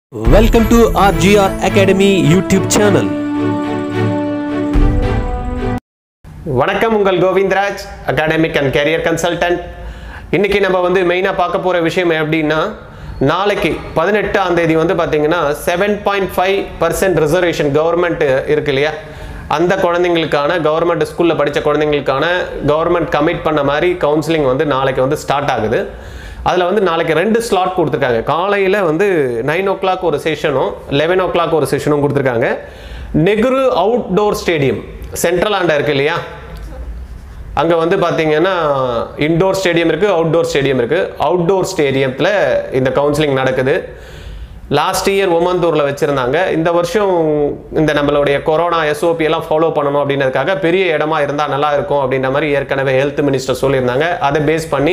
Welcome to RGR Academy YouTube channel. வணக்கம் உங்கள் Govindaraj academic and career consultant இன்னைக்கு நம்ம வந்து மெயினாக பார்க்க போகிற விஷயம் எப்படின்னா நாளைக்கு பதினெட்டாம் தேதி வந்து பார்த்தீங்கன்னா seven point five percent reservation government இருக்கு இல்லையா அந்த குழந்தைங்களுக்கான கவர்மெண்ட் ஸ்கூலில் படித்த குழந்தைங்களுக்கான கவர்மெண்ட் கமிட் பண்ண மாதிரி கவுன்சிலிங் வந்து நாளைக்கு வந்து ஸ்டார்ட் ஆகுது அதில் வந்து நாளைக்கு ரெண்டு ஸ்லாட் கொடுத்துருக்காங்க காலையில் வந்து நைன் ஓ கிளாக் ஒரு செஷனும் லெவன் ஓ கிளாக் ஒரு செஷனும் கொடுத்துருக்காங்க நெஹ்ரு அவுட்டோர் ஸ்டேடியம் சென்ட்ரல் ஆண்டா இருக்கு இல்லையா அங்கே வந்து பார்த்தீங்கன்னா இன்டோர் ஸ்டேடியம் இருக்குது அவுட்டோர் ஸ்டேடியம் இருக்குது அவுட்டோர் ஸ்டேடியத்தில் இந்த கவுன்சிலிங் நடக்குது லாஸ்ட் இயர் ஒமந்தூரில் வச்சுருந்தாங்க இந்த வருஷம் இந்த நம்மளுடைய கொரோனா எஸ்ஓபி எல்லாம் ஃபாலோ பண்ணணும் அப்படின்றதுக்காக பெரிய இடமா இருந்தால் நல்லா இருக்கும் அப்படின்ற மாதிரி ஏற்கனவே ஹெல்த் மினிஸ்டர் சொல்லியிருந்தாங்க அதை பேஸ் பண்ணி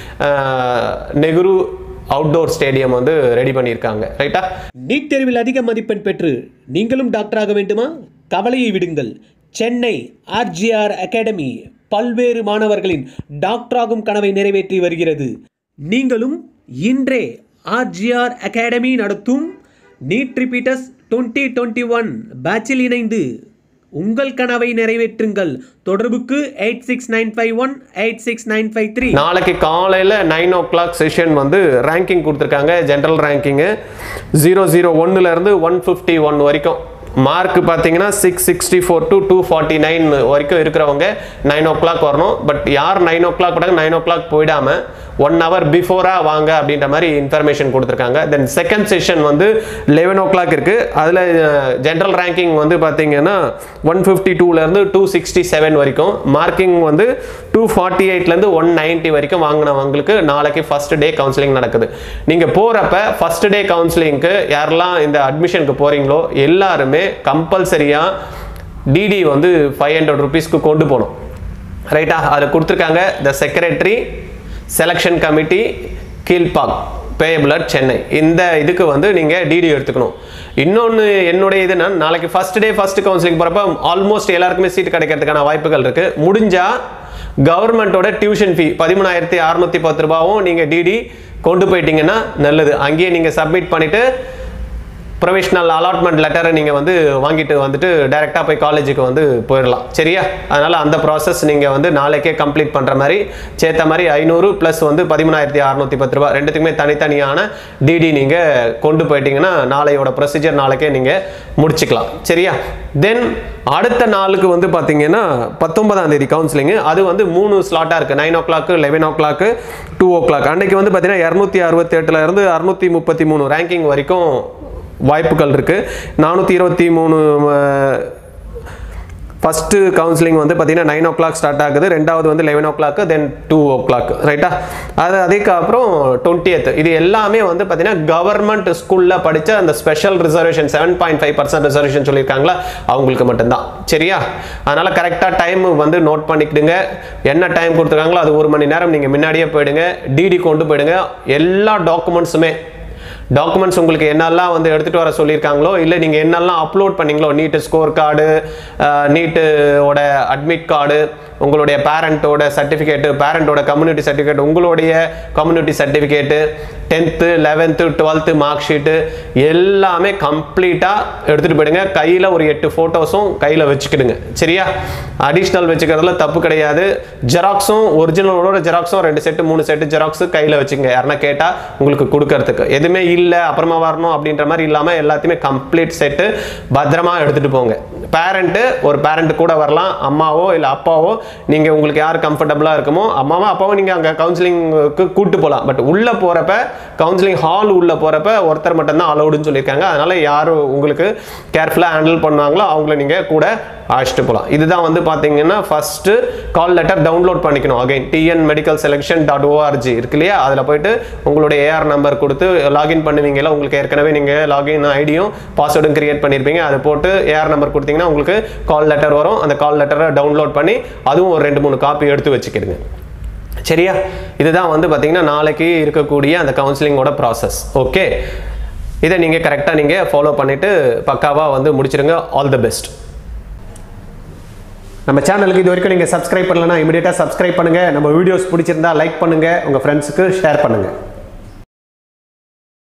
ஆஹ், நெஹ்ரு அவுட்டோர் ஸ்டேடியம் வந்து ரெடி பண்ணியிருக்காங்க ரைட்டா நீட் தேர்வில் அதிக மதிப்பெண் பெற்று நீங்களும் டாக்டராக வேண்டுமா கவலையை விடுங்கள் சென்னை ஆர்ஜிஆர் அகாடமி பல்வேறு மாணவர்களின் டாக்டராகும் கனவை நிறைவேற்றி வருகிறது நீங்களும் இன்றே ஆர்ஜிஆர் அகாடமி நடத்தும் NEET repeaters twenty twenty one பேட்சில் இணைந்து உங்கள் கனவை நிறைவேற்றுங்கள் தொடர்புக்கு eight six nine five one eight six nine five three நாளைக்கு காலையில் நைன் ஓ கிளாக் செஷன் வந்து ரேங்கிங் கொடுத்துருக்காங்க ஜென்ரல் ரேங்கிங்கு ஜீரோ ஜீரோ ஒன்னுலேருந்து ஒன் ஃபிஃப்டி ஒன் வரைக்கும் மார்க் பார்த்தீங்கன்னா six sixty four to two forty nine வரைக்கும் இருக்கிறவங்க நைன் ஓ கிளாக் வரணும் பட் யார் நைன் ஓ கிளாக் கூட நைன் ஓ கிளாக் போயிடாமல் ஒன் ஹவர் பிஃபோராக வாங்க அப்படின்ற மாதிரி இன்ஃபர்மேஷன் கொடுத்துருக்காங்க தென் செகண்ட் செஷன் வந்து லெவன் ஓ கிளாக் இருக்குது அதில் ஜென்ரல் ரேங்கிங் வந்து பார்த்தீங்கன்னா ஒன் ஃபிஃப்டி டூலேருந்து டூ சிக்ஸ்டி செவன் வரைக்கும் மார்க்கிங் வந்து டூ ஃபார்ட்டி எயிட்லேருந்து ஒன் நைன்ட்டி வரைக்கும் வாங்கினவங்களுக்கு நாளைக்கு ஃபர்ஸ்ட் டே கவுன்சிலிங் நடக்குது நீங்கள் போகிறப்ப ஃபர்ஸ்ட் டே கவுன்சிலிங்க்கு யாரெல்லாம் இந்த அட்மிஷனுக்கு போகிறீங்களோ எல்லாருமே கம்பல்சரியாக டிடி வந்து ஃபைவ் ஹண்ட்ரட் ருபீஸ்க்கு கொண்டு போகணும் ரைட்டா அதில் கொடுத்துருக்காங்க the secretary selection committee Kilpauk payable at Chennai இந்த இதுக்கு வந்து நீங்கள் டிடி எடுத்துக்கணும் இன்னொன்று என்னுடைய இதுனா நாளைக்கு ஃபர்ஸ்ட் டே ஃபர்ஸ்ட் கவுன்சிலிங் போகிறப்ப ஆல்மோஸ்ட் எல்லாருக்குமே சீட் கிடைக்கிறதுக்கான வாய்ப்புகள் இருக்குது முடிஞ்சால் கவர்மெண்ட்டோட டியூஷன் ஃபீ பதிமூணாயிரத்தி அறநூற்றி பத்து ரூபாவும் நீங்கள் டிடி கொண்டு போயிட்டீங்கன்னா நல்லது அங்கேயே நீங்கள் சப்மிட் பண்ணிவிட்டு ப்ரொவிஷனல் அலாட்மெண்ட் லெட்டரை நீங்கள் வந்து வாங்கிட்டு வந்துட்டு டைரெக்டாக போய் காலேஜுக்கு வந்து போயிடலாம் சரியா அதனால் அந்த ப்ராசஸ் நீங்கள் வந்து நாளைக்கே கம்ப்ளீட் பண்ணுற மாதிரி சேர்த்த மாதிரி ஐநூறு ப்ளஸ் வந்து பதிமூணாயிரத்தி அறநூற்றி பத்து ரூபா ரெண்டுத்துக்குமே தனித்தனியான டிடி நீங்கள் கொண்டு போயிட்டீங்கன்னா நாளையோட ப்ரொசீஜர் நாளைக்கே நீங்கள் முடிச்சுக்கலாம் சரியா தென் அடுத்த நாளுக்கு வந்து பார்த்தீங்கன்னா பத்தொன்பதாம் தேதி கவுன்சிலிங்கு அது வந்து மூணு ஸ்லாட்டாக இருக்குது nine o'clock eleven o'clock two o'clock அன்றைக்கி வந்து பார்த்தீங்கன்னா இரநூத்தி அறுபத்தி இருந்து அறுநூற்றி முப்பத்தி மூணு ரேங்கிங் வரைக்கும் வாய்ப்புகள் இருக்குது நானூற்றி இருபத்தி மூணு ஃபஸ்ட்டு கவுன்சிலிங் வந்து பார்த்தீங்கன்னா நைன் ஓ கிளாக் ஸ்டார்ட் ஆகுது ரெண்டாவது வந்து eleven o'clock then two o'clock ரைட்டா அது அதுக்கப்புறம் டுவெண்ட்டியத் இது எல்லாமே வந்து பார்த்தீங்கன்னா கவர்மெண்ட் ஸ்கூலில் படித்த அந்த special reservation seven point five percent reservation சொல்லியிருக்காங்களா அவங்களுக்கு மட்டும்தான் சரியா அதனால் கரெக்டாக டைம் வந்து நோட் பண்ணிக்கிடுங்க என்ன டைம் கொடுத்துருக்காங்களோ அது ஒரு மணி நேரம் நீங்கள் முன்னாடியே போயிடுங்க டிடி கொண்டு போயிடுங்க எல்லா டாக்குமெண்ட்ஸுமே டாக்குமெண்ட்ஸ் உங்களுக்கு என்னெல்லாம் வந்து எடுத்துகிட்டு வர சொல்லியிருக்காங்களோ இல்லை நீங்கள் என்னெல்லாம் அப்லோட் பண்ணீங்களோ நீட்டு ஸ்கோர் கார்டு நீட்டோட அட்மிட் கார்டு உங்களுடைய பேரண்ட்டோட சர்டிஃபிகேட்டு பேரண்ட்டோட கம்யூனிட்டி சர்டிஃபிகேட் உங்களுடைய community certificate tenth eleventh twelfth mark sheet எல்லாமே கம்ப்ளீட்டாக எடுத்துகிட்டு போயிடுங்க கையில் ஒரு எட்டு ஃபோட்டோஸும் கையில் வச்சுக்கிடுங்க சரியா அடிஷ்னல் வச்சுக்கிறதுல தப்பு கிடையாது ஜெராக்ஸும் ஒரிஜினலோட ஜெராக்ஸும் ரெண்டு செட்டு மூணு செட்டு ஜெராக்ஸு கையில் வச்சுங்க யாருன்னா கேட்டால் உங்களுக்கு கொடுக்கறதுக்கு எதுவுமே இல்லை அப்புறமா வரணும் அப்படின்ற மாதிரி இல்லாமல் எல்லாத்தையுமே கம்ப்ளீட் செட்டு பத்திரமா எடுத்துகிட்டு போங்க பேரண்ட்டு ஒரு பேரண்ட் கூட வரலாம் அம்மாவோ இல்லை அப்பாவோ நீங்கள் உங்களுக்கு யார் கம்ஃபர்டபுளாக இருக்குமோ அம்மாவோ அப்பாவோ நீங்கள் அங்கே கவுன்சிலிங்க்கு கூட்டு போகலாம் பட் உள்ளே போகிறப்ப கவுன்சிலிங் ஹால் உள்ளே போகிறப்ப ஒருத்தர் மட்டும்தான் அலௌடுன்னு சொல்லியிருக்காங்க அதனால் யார் உங்களுக்கு கேர்ஃபுல்லாக ஹேண்டில் பண்ணுவாங்களோ அவங்கள நீங்கள் கூட அழைச்சிட்டு போகலாம் இதுதான் வந்து பார்த்தீங்கன்னா ஃபஸ்ட்டு கால் லெட்டர் டவுன்லோட் பண்ணிக்கணும் again TN medical selection dot ORG இருக்கு இல்லையா அதில் போயிட்டு உங்களுடைய ஏஆர் நம்பர் கொடுத்து லாகின் பண்ணுவீங்களா உங்களுக்கு ஏற்கனவே நீங்கள் லாகின் ஐடியும் பாஸ்வேர்டும் கிரியேட் பண்ணியிருப்பீங்க அது போட்டு ஏஆர் நம்பர் கொடுத்தீங்கன்னா உங்களுக்கு கால் லெட்டர் வரும் அந்த கால் லெட்டரை டவுன்லோட் பண்ணி அதுவும் ஒரு ரெண்டு மூணு காப்பி எடுத்து வச்சுக்கிடுங்க சரியா இதுதான் வந்து பார்த்தீங்கன்னா நாளைக்கு இருக்கக்கூடிய அந்த கவுன்சிலிங்கோட ப்ராசஸ் ஓகே இதை நீங்கள் கரெக்டாக நீங்கள் ஃபாலோ பண்ணிவிட்டு பக்காவாக வந்து முடிச்சிருங்க ஆல் தி பெஸ்ட் நம்ம சேனலுக்கு இது வரைக்கும் நீங்கள் சப்ஸ்கிரைப் பண்ணலன்னா இமீடியட்டாக சப்ஸ்கிரைப் பண்ணுங்கள் நம்ம வீடியோஸ் பிடிச்சிருந்தா லைக் பண்ணுங்கள் உங்கள் ஃப்ரெண்ட்ஸுக்கு ஷேர் பண்ணுங்கள்